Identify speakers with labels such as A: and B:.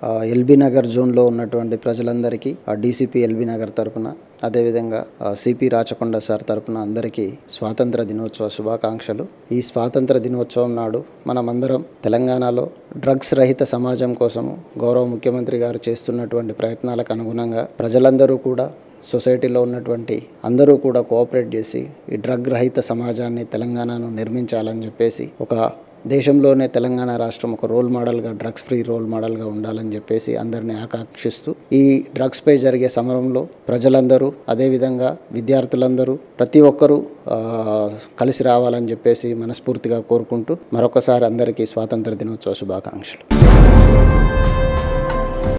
A: ఆ, ఎల్బీ నగర్ జోన్లో ఉన్నటువంటి ప్రజలందరికీ ఆ డీసీపీ ఎల్బీ నగర్ తరపున అదేవిధంగా ఆ, సిపి రాచకొండ సార్ తరపున అందరికీ స్వాతంత్ర దినోత్సవ శుభాకాంక్షలు ఈ స్వాతంత్ర దినోత్సవం నాడు మనమందరం తెలంగాణలో డ్రగ్స్ రహిత సమాజం కోసము గౌరవ ముఖ్యమంత్రి గారు చేస్తున్నటువంటి ప్రయత్నాలకు అనుగుణంగా ప్రజలందరూ కూడా సొసైటీలో ఉన్నటువంటి అందరూ కూడా కోఆపరేట్ చేసి ఈ డ్రగ్ రహిత సమాజాన్ని తెలంగాణను నిర్మించాలని చెప్పేసి ఒక దేశంలోనే తెలంగాణ రాష్ట్రం ఒక రోల్ మోడల్గా డ్రగ్స్ ఫ్రీ రోల్ మోడల్గా ఉండాలని చెప్పేసి అందరినీ ఆకాంక్షిస్తూ ఈ డ్రగ్స్పై జరిగే సమరంలో ప్రజలందరూ అదేవిధంగా విద్యార్థులందరూ ప్రతి ఒక్కరూ ఆ, కలిసి రావాలని చెప్పేసి మనస్ఫూర్తిగా కోరుకుంటూ మరొకసారి అందరికీ స్వాతంత్ర దినోత్సవ శుభాకాంక్షలు